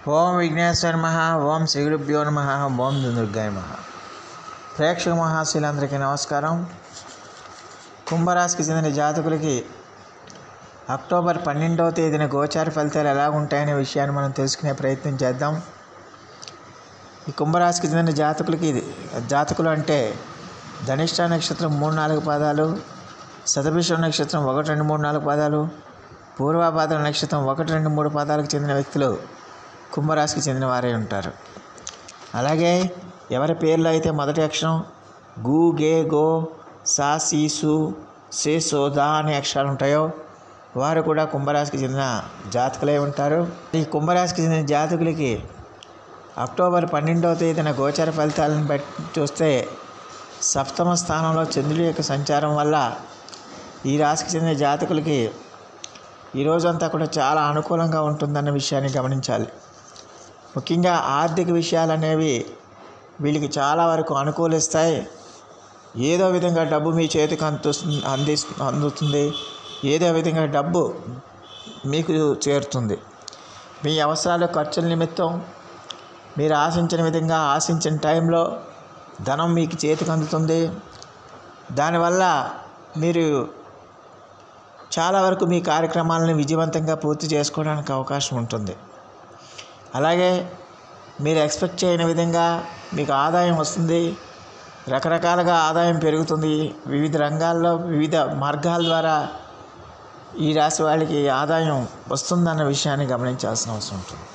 ఓం విఘ్నేశ్వర నమ ఓం శ్రీ గురుభ్యో నమ ఓం దుర్గాయ నమ ప్రేక్షక మహాశీలందరికీ నమస్కారం కుంభరాశికి చెందిన జాతకులకి అక్టోబర్ పన్నెండవ తేదీన గోచార ఫలితాలు ఎలా ఉంటాయనే విషయాన్ని మనం తెలుసుకునే ప్రయత్నం చేద్దాం ఈ కుంభరాశికి చెందిన జాతకులకి ఇది జాతకులు అంటే ధనిష్ట నక్షత్రం మూడు నాలుగు పాదాలు శతభిషం నక్షత్రం ఒకటి రెండు మూడు నాలుగు పాదాలు పూర్వాపాద నక్షత్రం ఒకటి రెండు మూడు పాదాలకు చెందిన వ్యక్తులు కుంభరాశికి చెందిన వారే ఉంటారు అలాగే ఎవరి పేర్లో అయితే మొదటి అక్షరం గు గే గో సా సీ సు సే సో దా అనే అక్షరాలు ఉంటాయో వారు కూడా కుంభరాశికి చెందిన జాతకులే ఉంటారు ఈ కుంభరాశికి చెందిన జాతకులకి అక్టోబర్ పన్నెండవ తేదీన గోచర ఫలితాలను బట్టి చూస్తే సప్తమ స్థానంలో చంద్రుడి యొక్క సంచారం వల్ల ఈ రాశికి చెందిన జాతకులకి ఈ రోజంతా కూడా చాలా అనుకూలంగా ఉంటుందన్న విషయాన్ని గమనించాలి ముఖ్యంగా ఆర్థిక విషయాలు అనేవి వీళ్ళకి చాలా వరకు అనుకూలిస్తాయి ఏదో విధంగా డబ్బు మీ చేతికి అంతు అంది అందుతుంది ఏదో విధంగా డబ్బు మీకు చేరుతుంది మీ అవసరాలు ఖర్చుల నిమిత్తం మీరు ఆశించిన విధంగా ఆశించిన టైంలో ధనం మీకు చేతికి అందుతుంది దానివల్ల మీరు చాలా వరకు మీ కార్యక్రమాలను విజయవంతంగా పూర్తి చేసుకోవడానికి అవకాశం ఉంటుంది అలాగే మీరు ఎక్స్పెక్ట్ చేయని విధంగా మీకు ఆదాయం వస్తుంది రకరకాలుగా ఆదాయం పెరుగుతుంది వివిధ రంగాల్లో వివిధ మార్గాల ద్వారా ఈ రాశి వాళ్ళకి ఆదాయం వస్తుందన్న విషయాన్ని గమనించాల్సిన అవసరం ఉంటుంది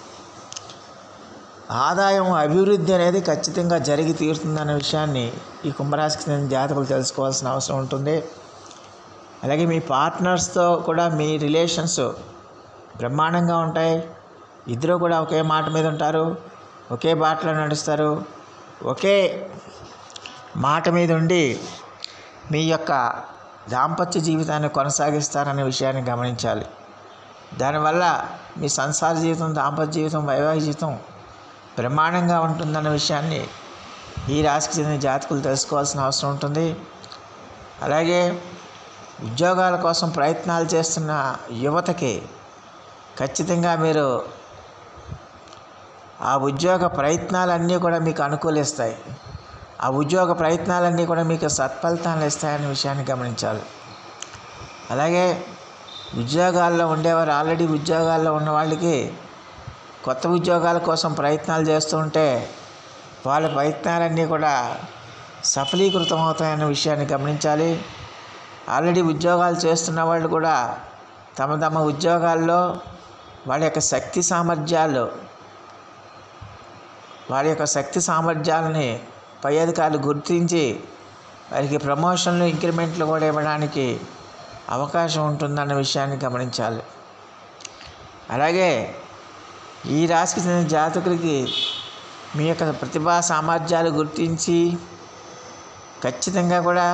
ఆదాయం అభివృద్ధి అనేది ఖచ్చితంగా జరిగి తీరుతుందన్న విషయాన్ని ఈ కుంభరాశికి చెందిన జాతకులు తెలుసుకోవాల్సిన అవసరం ఉంటుంది అలాగే మీ పార్ట్నర్స్తో కూడా మీ రిలేషన్స్ బ్రహ్మాండంగా ఉంటాయి ఇద్దరు కూడా ఒకే మాట మీద ఉంటారు ఒకే బాటలో నడుస్తారు ఒకే మాట మీద ఉండి మీ యొక్క దాంపత్య జీవితాన్ని కొనసాగిస్తారనే విషయాన్ని గమనించాలి దానివల్ల మీ సంసార జీవితం దాంపత్య జీవితం వైవాహిక జీవితం బ్రహ్మాండంగా ఉంటుందన్న విషయాన్ని ఈ రాశికి చెందిన జాతకులు తెలుసుకోవాల్సిన అవసరం ఉంటుంది అలాగే ఉద్యోగాల కోసం ప్రయత్నాలు చేస్తున్న యువతకి ఖచ్చితంగా మీరు ఆ ఉద్యోగ ప్రయత్నాలన్నీ కూడా మీకు అనుకూలిస్తాయి ఆ ఉద్యోగ ప్రయత్నాలన్నీ కూడా మీకు సత్ఫలితాలు ఇస్తాయనే విషయాన్ని గమనించాలి అలాగే ఉద్యోగాల్లో ఉండేవారు ఆల్రెడీ ఉద్యోగాల్లో ఉన్న వాళ్ళకి కొత్త ఉద్యోగాల కోసం ప్రయత్నాలు చేస్తూ ఉంటే వాళ్ళ ప్రయత్నాలన్నీ కూడా సఫలీకృతం అవుతాయన్న విషయాన్ని గమనించాలి ఆల్రెడీ ఉద్యోగాలు చేస్తున్న వాళ్ళు కూడా తమ తమ ఉద్యోగాల్లో వాళ్ళ యొక్క శక్తి సామర్థ్యాలు వారి యొక్క శక్తి సామర్థ్యాలని పై అధికారులు గుర్తించి వారికి ప్రమోషన్లు ఇంక్రిమెంట్లు కూడా ఇవ్వడానికి అవకాశం ఉంటుందన్న విషయాన్ని గమనించాలి అలాగే ఈ రాశికి చెందిన జాతకులకి మీ యొక్క ప్రతిభా సామర్థ్యాలు గుర్తించి ఖచ్చితంగా కూడా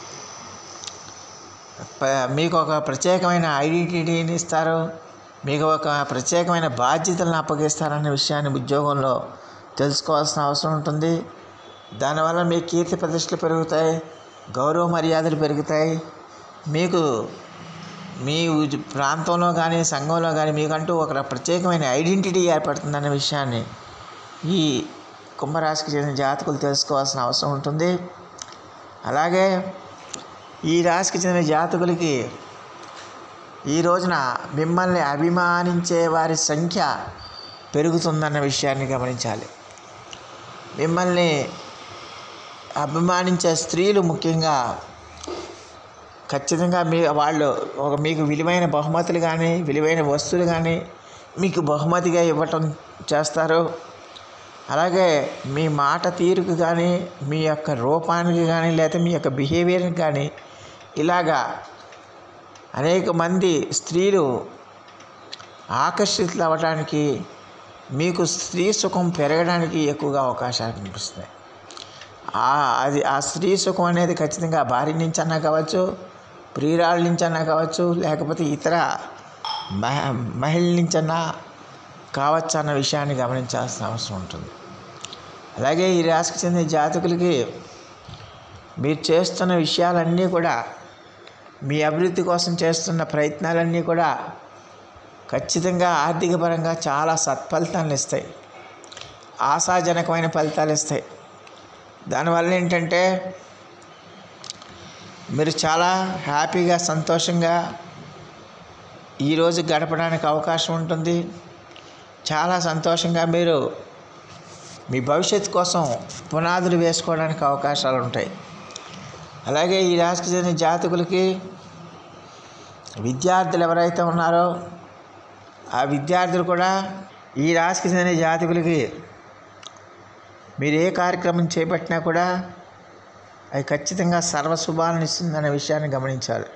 మీకు ఒక ప్రత్యేకమైన ఐడెంటిటీని ఇస్తారు మీకు ఒక ప్రత్యేకమైన బాధ్యతలను అప్పగిస్తారనే విషయాన్ని ఉద్యోగంలో తెలుసుకోవాల్సిన అవసరం ఉంటుంది దానివల్ల మీ కీర్తి ప్రతిష్టలు పెరుగుతాయి గౌరవ మర్యాదలు పెరుగుతాయి మీకు మీ ప్రాంతంలో కానీ సంఘంలో కానీ మీకంటూ ఒక ప్రత్యేకమైన ఐడెంటిటీ ఏర్పడుతుందనే విషయాన్ని ఈ కుంభరాశికి చెందిన జాతకులు తెలుసుకోవాల్సిన అవసరం ఉంటుంది అలాగే ఈ రాశికి చెందిన జాతకులకి ఈ రోజున మిమ్మల్ని అభిమానించే వారి సంఖ్య పెరుగుతుందన్న విషయాన్ని గమనించాలి మిమ్మల్ని అభిమానించే స్త్రీలు ముఖ్యంగా ఖచ్చితంగా మీ వాళ్ళు ఒక మీకు విలువైన బహుమతులు కానీ విలువైన వస్తువులు కానీ మీకు బహుమతిగా ఇవ్వటం చేస్తారు అలాగే మీ మాట తీరుకు కానీ మీ యొక్క రూపానికి కానీ లేదా మీ యొక్క బిహేవియర్కి కానీ ఇలాగా అనేక మంది స్త్రీలు ఆకర్షితులు అవ్వడానికి మీకు స్త్రీ సుఖం పెరగడానికి ఎక్కువగా అవకాశాలు కనిపిస్తున్నాయి అది ఆ స్త్రీ సుఖం అనేది ఖచ్చితంగా భార్య నుంచి అన్నా కావచ్చు ప్రియురాళ్ళ నుంచి అన్నా కావచ్చు లేకపోతే ఇతర మహ మహిళల నుంచన్నా కావచ్చు అన్న విషయాన్ని గమనించాల్సిన అవసరం ఉంటుంది అలాగే ఈ రాశికి చెందిన జాతకులకి మీరు చేస్తున్న విషయాలన్నీ కూడా మీ అభివృద్ధి కోసం చేస్తున్న ప్రయత్నాలన్నీ కూడా ఖచ్చితంగా ఆర్థిక పరంగా చాలా సత్ఫలితాలను ఇస్తాయి ఆశాజనకమైన ఫలితాలు ఇస్తాయి దానివల్ల ఏంటంటే మీరు చాలా హ్యాపీగా సంతోషంగా ఈరోజు గడపడానికి అవకాశం ఉంటుంది చాలా సంతోషంగా మీరు మీ భవిష్యత్తు కోసం పునాదులు వేసుకోవడానికి అవకాశాలు ఉంటాయి అలాగే ఈ రాశికి చెందిన జాతకులకి విద్యార్థులు ఎవరైతే ఉన్నారో ఆ విద్యార్థులు కూడా ఈ రాశికి చెందిన జాతకులకి మీరు ఏ కార్యక్రమం చేపట్టినా కూడా అది ఖచ్చితంగా సర్వశుభాలను ఇస్తుందనే విషయాన్ని గమనించాలి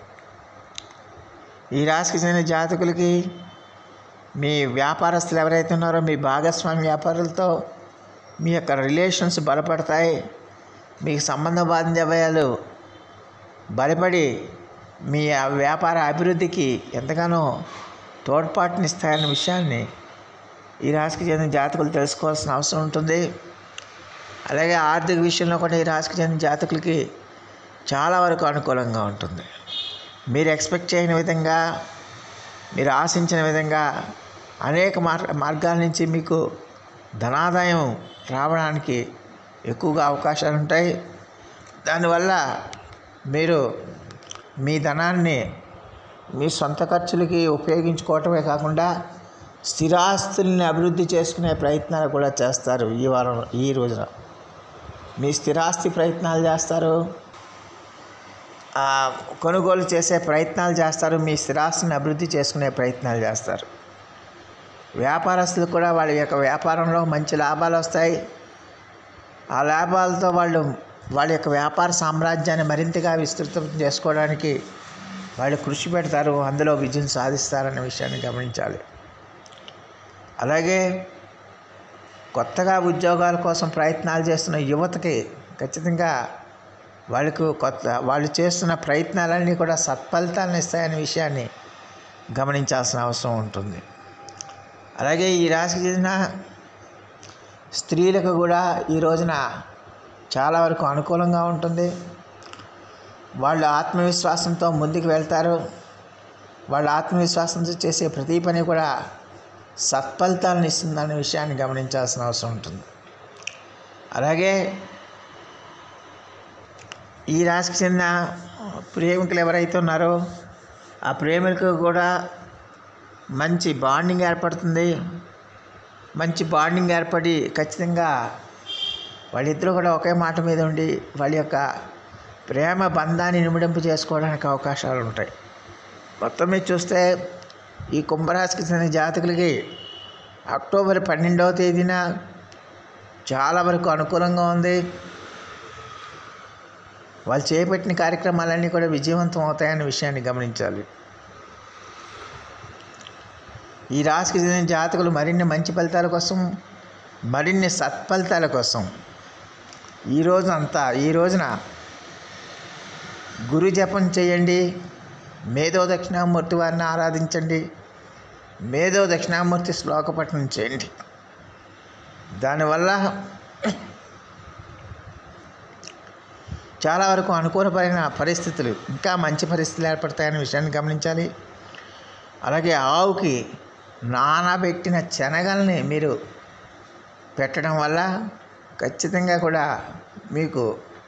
ఈ రాశికి చెందిన జాతకులకి మీ వ్యాపారస్తులు ఎవరైతే ఉన్నారో మీ భాగస్వామి వ్యాపారులతో మీ యొక్క రిలేషన్స్ బలపడతాయి మీకు సంబంధ బాంధవ్యాలు బలపడి మీ ఆ వ్యాపార అభివృద్ధికి ఎంతగానో తోడ్పాటునిస్తాయన్న విషయాన్ని ఈ రాశికి చెందిన జాతకులు తెలుసుకోవాల్సిన అవసరం ఉంటుంది అలాగే ఆర్థిక విషయంలో కూడా ఈ రాశికి చెందిన జాతకులకి చాలా వరకు అనుకూలంగా ఉంటుంది మీరు ఎక్స్పెక్ట్ చేయని విధంగా మీరు ఆశించిన విధంగా అనేక మార్ మార్గాల నుంచి మీకు ధనాదాయం రావడానికి ఎక్కువగా అవకాశాలు ఉంటాయి దానివల్ల మీరు మీ ధనాన్ని మీ సొంత ఖర్చులకి ఉపయోగించుకోవటమే కాకుండా స్థిరాస్తుల్ని అభివృద్ధి చేసుకునే ప్రయత్నాలు కూడా చేస్తారు ఈ వారం ఈ రోజున మీ స్థిరాస్తి ప్రయత్నాలు చేస్తారు ఆ, కొనుగోలు చేసే ప్రయత్నాలు చేస్తారు మీ స్థిరాస్తిని అభివృద్ధి చేసుకునే ప్రయత్నాలు చేస్తారు వ్యాపారస్తులు కూడా వాళ్ళ యొక్క వ్యాపారంలో మంచి లాభాలు వస్తాయి ఆ లాభాలతో వాళ్ళు వాళ్ళ యొక్క వ్యాపార సామ్రాజ్యాన్ని మరింతగా విస్తృతం చేసుకోవడానికి వాళ్ళు కృషి పెడతారు అందులో విజయం సాధిస్తారనే విషయాన్ని గమనించాలి అలాగే కొత్తగా ఉద్యోగాల కోసం ప్రయత్నాలు చేస్తున్న యువతకి ఖచ్చితంగా వాళ్ళకు కొత్త వాళ్ళు చేస్తున్న ప్రయత్నాలన్నీ కూడా సత్ఫలితాలను ఇస్తాయనే విషయాన్ని గమనించాల్సిన అవసరం ఉంటుంది అలాగే ఈ రాశికి చెందిన స్త్రీలకు కూడా ఈ రోజున చాలా వరకు అనుకూలంగా ఉంటుంది వాళ్ళు ఆత్మవిశ్వాసంతో ముందుకు వెళ్తారు వాళ్ళ ఆత్మవిశ్వాసంతో చేసే ప్రతి పని కూడా సత్ఫలితాలను ఇస్తుందనే విషయాన్ని గమనించాల్సిన అవసరం ఉంటుంది అలాగే ఈ రాశికి చెందిన ప్రేమికులు ఎవరైతే ఉన్నారో ఆ ప్రేమికులకు కూడా మంచి బాండింగ్ ఏర్పడుతుంది మంచి బాండింగ్ ఏర్పడి ఖచ్చితంగా వాళ్ళిద్దరూ కూడా ఒకే మాట మీద ఉండి వాళ్ళ యొక్క ప్రేమ బంధాన్ని నిమిడింపు చేసుకోవడానికి అవకాశాలు ఉంటాయి మొత్తం మీద చూస్తే ఈ కుంభరాశికి చెందిన జాతకులకి అక్టోబర్ పన్నెండవ తేదీన చాలా వరకు అనుకూలంగా ఉంది వాళ్ళు చేపట్టిన కార్యక్రమాలన్నీ కూడా విజయవంతం అవుతాయనే విషయాన్ని గమనించాలి ఈ రాశికి చెందిన జాతకులు మరిన్ని మంచి ఫలితాల కోసం మరిన్ని సత్ఫలితాల కోసం ఈ రోజు అంతా ఈ రోజున గురు జపం చేయండి మేధో దక్షిణామూర్తి వారిని ఆరాధించండి మేధో దక్షిణామూర్తి శ్లోక పఠనం చేయండి దానివల్ల చాలా వరకు అనుకూలమైన పరిస్థితులు ఇంకా మంచి పరిస్థితులు ఏర్పడతాయనే విషయాన్ని గమనించాలి అలాగే ఆవుకి నానబెట్టిన శనగల్ని మీరు పెట్టడం వల్ల ఖచ్చితంగా కూడా మీకు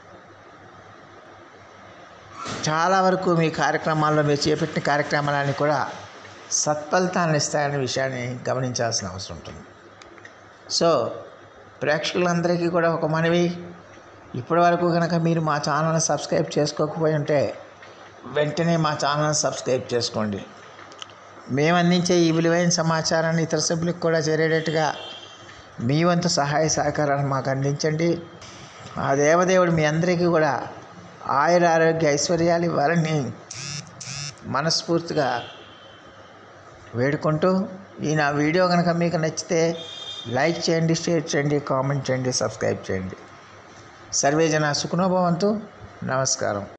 చాలా వరకు మీ కార్యక్రమాల్లో మీరు చేపట్టిన కార్యక్రమాలన్నీ కూడా సత్ఫలితాలను ఇస్తాయనే విషయాన్ని గమనించాల్సిన అవసరం ఉంటుంది సో ప్రేక్షకులందరికీ కూడా ఒక మనవి ఇప్పటి వరకు కనుక మీరు మా ఛానల్ని సబ్స్క్రైబ్ చేసుకోకపోయి ఉంటే వెంటనే మా ఛానల్ని సబ్స్క్రైబ్ చేసుకోండి మేము అందించే ఈ విలువైన సమాచారాన్ని ఇతర సభ్యులకు కూడా చేరేటట్టుగా మీ వంతు సహాయ సహకారాన్ని మాకు అందించండి ఆ దేవదేవుడు మీ అందరికీ కూడా ఆయుర ఆరోగ్య ఐశ్వర్యాలు ఇవ్వాలని మనస్ఫూర్తిగా వేడుకుంటూ ఈ నా వీడియో కనుక మీకు నచ్చితే లైక్ చేయండి షేర్ చేయండి కామెంట్ చేయండి సబ్స్క్రైబ్ చేయండి సర్వే జన సుఖనోభవంతు నమస్కారం